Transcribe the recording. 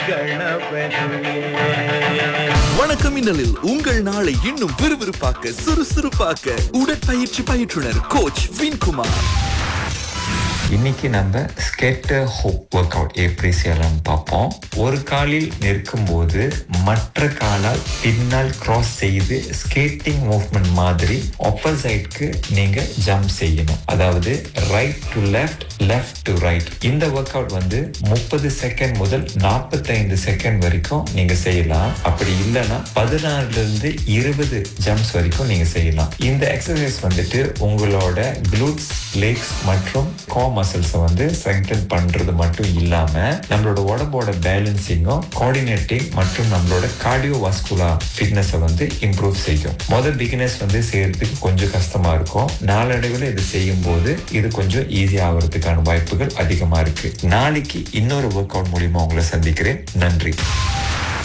வணக்கம் மின்னலில் உங்கள் நாளை இன்னும் விறுவிறுப்பாக்க சுறுசுறுப்பாக்க உடற்பயிற்சி பயிற்றுனர் கோச் வின்குமார் இன்னைக்கு நம்ம ஸ்கேட்டர் ஹோப் ஒர்க் அவுட் எப்படி செய்யலாம்னு பார்ப்போம் ஒரு காலில் நிற்கும் போது மற்ற காலால் பின்னால் கிராஸ் செய்து ஸ்கேட்டிங் மூவ்மெண்ட் மாதிரி ஆப்போசைட்க்கு நீங்க ஜம்ப் செய்யணும் அதாவது right to left left to right இந்த ஒர்க் அவுட் வந்து முப்பது செகண்ட் முதல் நாற்பத்தைந்து செகண்ட் வரைக்கும் நீங்க செய்யலாம் அப்படி இல்லைன்னா பதினாறுல இருந்து இருபது ஜம்ப்ஸ் வரைக்கும் நீங்க செய்யலாம் இந்த எக்ஸசைஸ் வந்துட்டு உங்களோட glutes லெக்ஸ் மற்றும் கோ மசில்ஸை வந்து ஸ்ட்ரெங்தன் பண்றது மட்டும் இல்லாம நம்மளோட உடம்போட பேலன்சிங்கும் கோஆர்டினேட்டிங் மற்றும் நம்மளோட கார்டியோ வாஸ்குலர் ஃபிட்னஸை வந்து இம்ப்ரூவ் செய்யும் முதல் பிகினர்ஸ் வந்து செய்யறதுக்கு கொஞ்சம் கஷ்டமா இருக்கும் நாளடைவில் இது செய்யும் போது இது கொஞ்சம் ஈஸி ஆகிறதுக்கான வாய்ப்புகள் அதிகமா இருக்கு நாளைக்கு இன்னொரு ஒர்க் அவுட் மூலியமா உங்களை சந்திக்கிறேன் நன்றி